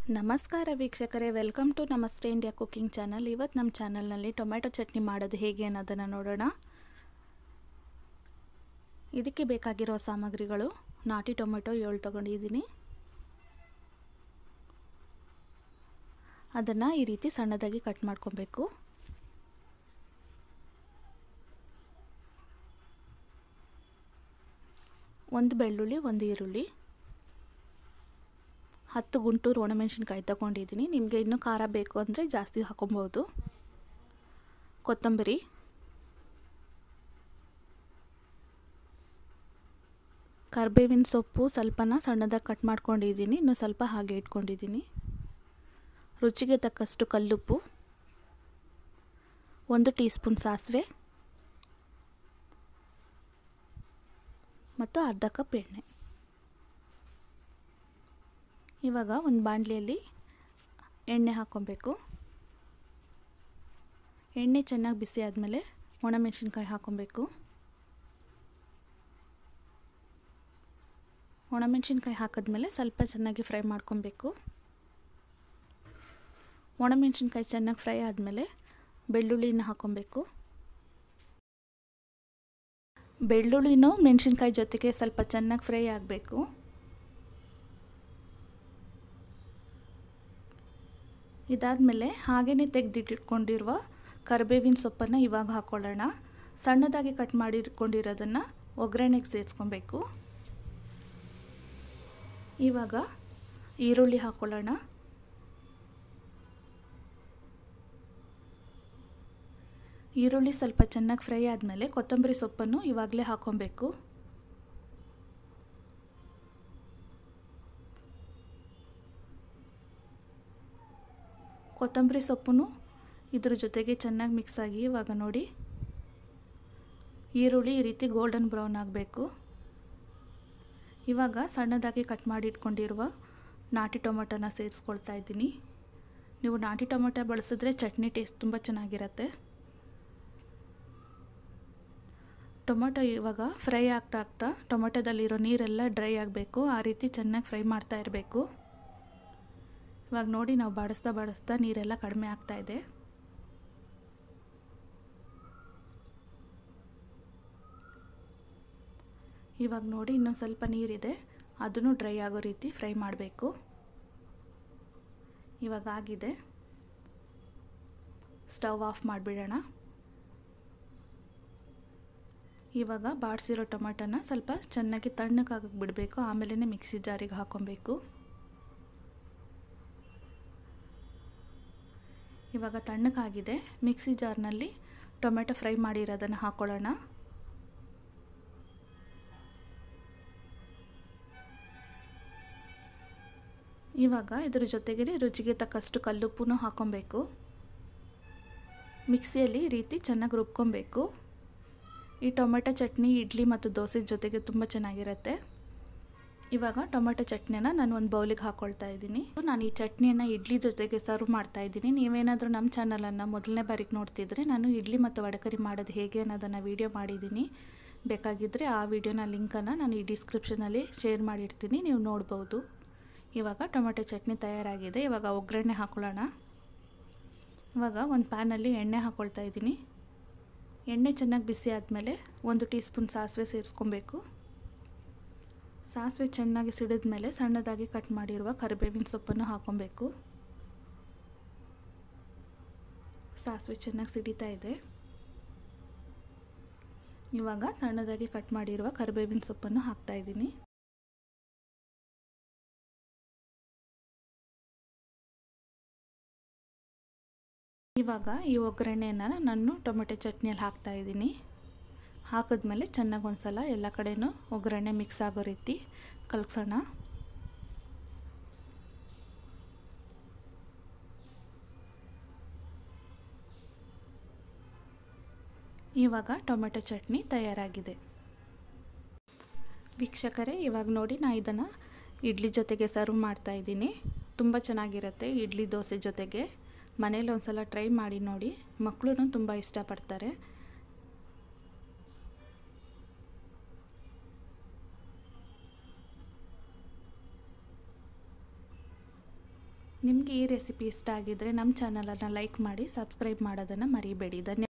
ನಮಸ್ಕಾರ ವೀಕ್ಷಕರೇ welcome to Namaste India cooking channel ಇವತ್ತು ನಮ್ಮ ಚಾನಲ್ನಲ್ಲಿ ಟೊಮೆಟೊ ಚಟ್ನಿ ಮಾಡೋದು ಹೇಗೆ ಅನ್ನೋದನ್ನು ನೋಡೋಣ ಇದಕ್ಕೆ ಬೇಕಾಗಿರೋ ಸಾಮಗ್ರಿಗಳು ನಾಟಿ ಟೊಮೆಟೊ ಏಳು ತೊಗೊಂಡಿದ್ದೀನಿ ಅದನ್ನು ಈ ರೀತಿ ಸಣ್ಣದಾಗಿ ಕಟ್ ಮಾಡ್ಕೊಬೇಕು ಒಂದು ಬೆಳ್ಳುಳ್ಳಿ ಒಂದು ಈರುಳ್ಳಿ ಹತ್ತು ಗುಂಟೂರು ಒಣಮೆಣಸಿನ್ಕಾಯಿ ತಗೊಂಡಿದ್ದೀನಿ ನಿಮಗೆ ಇನ್ನೂ ಖಾರ ಬೇಕು ಅಂದರೆ ಜಾಸ್ತಿ ಹಾಕೊಬೋದು ಕೊತ್ತಂಬರಿ ಕರ್ಬೇವಿನ ಸೊಪ್ಪು ಸ್ವಲ್ಪನ ಸಣ್ಣದಾಗಿ ಕಟ್ ಮಾಡ್ಕೊಂಡಿದ್ದೀನಿ ಇನ್ನೂ ಸ್ವಲ್ಪ ಹಾಗೆ ಇಟ್ಕೊಂಡಿದ್ದೀನಿ ರುಚಿಗೆ ತಕ್ಕಷ್ಟು ಕಲ್ಲುಪ್ಪು ಒಂದು ಟೀ ಸ್ಪೂನ್ ಸಾಸಿವೆ ಮತ್ತು ಅರ್ಧ ಕಪ್ ಎಣ್ಣೆ ಇವಾಗ ಒಂದು ಬಾಣಲಿಯಲ್ಲಿ ಎಣ್ಣೆ ಹಾಕ್ಕೊಬೇಕು ಎಣ್ಣೆ ಚೆನ್ನಾಗಿ ಬಿಸಿ ಆದಮೇಲೆ ಒಣಮೆಣಸಿನ್ಕಾಯಿ ಹಾಕ್ಕೊಬೇಕು ಒಣಮೆಣಸಿನ್ಕಾಯಿ ಹಾಕಿದ್ಮೇಲೆ ಸ್ವಲ್ಪ ಚೆನ್ನಾಗಿ ಫ್ರೈ ಮಾಡ್ಕೊಬೇಕು ಒಣಮೆಣಸಿನ್ಕಾಯಿ ಚೆನ್ನಾಗಿ ಫ್ರೈ ಆದಮೇಲೆ ಬೆಳ್ಳುಳ್ಳಿನ ಹಾಕ್ಕೊಬೇಕು ಬೆಳ್ಳುಳ್ಳಿನೂ ಮೆಣಸಿನ್ಕಾಯಿ ಜೊತೆಗೆ ಸ್ವಲ್ಪ ಚೆನ್ನಾಗಿ ಫ್ರೈ ಆಗಬೇಕು ಇದಾದಮೇಲೆ ಹಾಗೆಯೇ ತೆಗೆದಿಟ್ಕೊಂಡಿರುವ ಕರಿಬೇವಿನ ಸೊಪ್ಪನ್ನು ಇವಾಗ ಹಾಕ್ಕೊಳ್ಳೋಣ ಸಣ್ಣದಾಗಿ ಕಟ್ ಮಾಡಿಟ್ಕೊಂಡಿರೋದನ್ನು ಒಗ್ಗರಣೆಗೆ ಸೇರಿಸ್ಕೊಬೇಕು ಇವಾಗ ಈರುಳ್ಳಿ ಹಾಕ್ಕೊಳ್ಳೋಣ ಈರುಳ್ಳಿ ಸ್ವಲ್ಪ ಚೆನ್ನಾಗಿ ಫ್ರೈ ಆದಮೇಲೆ ಕೊತ್ತಂಬರಿ ಸೊಪ್ಪನ್ನು ಇವಾಗಲೇ ಹಾಕ್ಕೊಬೇಕು ಕೊತ್ತಂಬರಿ ಸೊಪ್ಪು ಇದ್ರ ಜೊತೆಗೆ ಚೆನ್ನಾಗಿ ಮಿಕ್ಸ್ ಆಗಿ ಇವಾಗ ನೋಡಿ ಈರುಳ್ಳಿ ಈ ರೀತಿ ಗೋಲ್ಡನ್ ಬ್ರೌನ್ ಆಗಬೇಕು ಇವಾಗ ಸಣ್ಣದಾಗಿ ಕಟ್ ಮಾಡಿ ಇಟ್ಕೊಂಡಿರುವ ನಾಟಿ ಟೊಮೊಟೊನ ಸೇರಿಸ್ಕೊಳ್ತಾ ಇದ್ದೀನಿ ನೀವು ನಾಟಿ ಟೊಮೊಟೊ ಬಳಸಿದ್ರೆ ಚಟ್ನಿ ಟೇಸ್ಟ್ ತುಂಬ ಚೆನ್ನಾಗಿರುತ್ತೆ ಟೊಮೊಟೊ ಇವಾಗ ಫ್ರೈ ಆಗ್ತಾ ಆಗ್ತಾ ಟೊಮೊಟೊದಲ್ಲಿರೋ ನೀರೆಲ್ಲ ಡ್ರೈ ಆಗಬೇಕು ಆ ರೀತಿ ಚೆನ್ನಾಗಿ ಫ್ರೈ ಮಾಡ್ತಾ ಇರಬೇಕು ಇವಾಗ ನೋಡಿ ನಾವು ಬಾಡಿಸ್ತಾ ಬಾಡಿಸ್ತಾ ನೀರೆಲ್ಲ ಕಡಿಮೆ ಆಗ್ತಾ ಇದೆ ಇವಾಗ ನೋಡಿ ಇನ್ನೊಂದು ಸ್ವಲ್ಪ ನೀರಿದೆ ಅದನ್ನು ಡ್ರೈ ಆಗೋ ರೀತಿ ಫ್ರೈ ಮಾಡಬೇಕು ಇವಾಗ ಆಗಿದೆ ಸ್ಟವ್ ಆಫ್ ಮಾಡಿಬಿಡೋಣ ಇವಾಗ ಬಾಡಿಸಿರೋ ಟೊಮೆಟೊನ ಸ್ವಲ್ಪ ಚೆನ್ನಾಗಿ ತಣ್ಣಕ್ಕಾಗಕ್ಕೆ ಬಿಡಬೇಕು ಆಮೇಲೆ ಮಿಕ್ಸಿ ಜಾರಿಗೆ ಹಾಕ್ಕೊಬೇಕು ಇವಾಗ ತಣ್ಣಕ್ಕಾಗಿದೆ ಮಿಕ್ಸಿ ಜಾರ್ನಲ್ಲಿ ಟೊಮೆಟೊ ಫ್ರೈ ಮಾಡಿರೋದನ್ನು ಹಾಕ್ಕೊಳ್ಳೋಣ ಇವಾಗ ಇದ್ರ ಜೊತೆಗೆ ರುಚಿಗೆ ತಕ್ಕಷ್ಟು ಕಲ್ಲುಪ್ಪು ಹಾಕ್ಕೊಬೇಕು ಮಿಕ್ಸಿಯಲ್ಲಿ ಈ ರೀತಿ ಚೆನ್ನಾಗಿ ರುಬ್ಕೊಬೇಕು ಈ ಟೊಮೆಟೊ ಚಟ್ನಿ ಇಡ್ಲಿ ಮತ್ತು ದೋಸೆ ಜೊತೆಗೆ ತುಂಬ ಚೆನ್ನಾಗಿರುತ್ತೆ ಇವಾಗ ಟೊಮೆಟೊ ಚಟ್ನಿನ ನಾನು ಒಂದು ಬೌಲಿಗೆ ಹಾಕ್ಕೊಳ್ತಾ ಇದ್ದೀನಿ ನಾನು ಈ ಚಟ್ನಿಯನ್ನು ಇಡ್ಲಿ ಜೊತೆಗೆ ಸರ್ವ್ ಮಾಡ್ತಾ ಇದ್ದೀನಿ ನೀವೇನಾದರೂ ನಮ್ಮ ಚಾನಲನ್ನು ಮೊದಲನೇ ಬಾರಿಗೆ ನೋಡ್ತಿದ್ರೆ ನಾನು ಇಡ್ಲಿ ಮತ್ತು ವಡಕರಿ ಮಾಡೋದು ಹೇಗೆ ಅನ್ನೋದನ್ನು ವೀಡಿಯೋ ಮಾಡಿದ್ದೀನಿ ಬೇಕಾಗಿದ್ದರೆ ಆ ವಿಡಿಯೋನ ಲಿಂಕನ್ನು ನಾನು ಈ ಡಿಸ್ಕ್ರಿಪ್ಷನಲ್ಲಿ ಶೇರ್ ಮಾಡಿರ್ತೀನಿ ನೀವು ನೋಡ್ಬೋದು ಇವಾಗ ಟೊಮೆಟೊ ಚಟ್ನಿ ತಯಾರಾಗಿದೆ ಇವಾಗ ಒಗ್ಗರಣೆ ಹಾಕ್ಕೊಳ್ಳೋಣ ಇವಾಗ ಒಂದು ಪ್ಯಾನಲ್ಲಿ ಎಣ್ಣೆ ಹಾಕ್ಕೊಳ್ತಾ ಇದ್ದೀನಿ ಎಣ್ಣೆ ಚೆನ್ನಾಗಿ ಬಿಸಿ ಆದಮೇಲೆ ಒಂದು ಟೀ ಸ್ಪೂನ್ ಸಾಸಿವೆ ಸೇರಿಸ್ಕೊಬೇಕು ಸಾಸಿವೆ ಚೆನ್ನಾಗಿ ಸಿಡಿದ ಮೇಲೆ ಸಣ್ಣದಾಗಿ ಕಟ್ ಮಾಡಿರುವ ಕರಿಬೇವಿನ ಸೊಪ್ಪನ್ನು ಹಾಕ್ಕೊಬೇಕು ಸಾಸಿವೆ ಚೆನ್ನಾಗಿ ಸಿಡಿತಾ ಇದೆ ಇವಾಗ ಸಣ್ಣದಾಗಿ ಕಟ್ ಮಾಡಿರುವ ಕರಿಬೇವಿನ ಸೊಪ್ಪನ್ನು ಹಾಕ್ತಾ ಇದ್ದೀನಿ ಇವಾಗ ಈ ಒಗ್ಗರಣೆಯನ್ನು ನಾನು ಟೊಮೆಟೊ ಚಟ್ನಿಯಲ್ಲಿ ಹಾಕ್ತಾ ಇದ್ದೀನಿ ಹಾಕಿದ್ಮೇಲೆ ಚೆನ್ನಾಗಿ ಒಂದು ಸಲ ಎಲ್ಲ ಕಡೆನೂ ಒಗ್ಗರಣೆ ಮಿಕ್ಸ್ ಆಗೋ ರೀತಿ ಕಲಸೋಣ ಇವಾಗ ಟೊಮೆಟೊ ಚಟ್ನಿ ತಯಾರಾಗಿದೆ ವೀಕ್ಷಕರೇ ಇವಾಗ ನೋಡಿ ನಾನು ಇದನ್ನು ಇಡ್ಲಿ ಜೊತೆಗೆ ಸರ್ವ್ ಮಾಡ್ತಾ ಇದ್ದೀನಿ ತುಂಬ ಚೆನ್ನಾಗಿರುತ್ತೆ ಇಡ್ಲಿ ದೋಸೆ ಜೊತೆಗೆ ಮನೇಲಿ ಒಂದು ಸಲ ಟ್ರೈ ಮಾಡಿ ನೋಡಿ ಮಕ್ಕಳು ತುಂಬ ಇಷ್ಟಪಡ್ತಾರೆ ನಿಮಗೆ ಈ ರೆಸಿಪಿ ಇಷ್ಟ ಆಗಿದ್ದರೆ ನಮ್ಮ ಚಾನಲನ್ನು ಲೈಕ್ ಮಾಡಿ ಸಬ್ಸ್ಕ್ರೈಬ್ ಮಾಡೋದನ್ನು ಮರಿಬೇಡಿ ಧನ್ಯ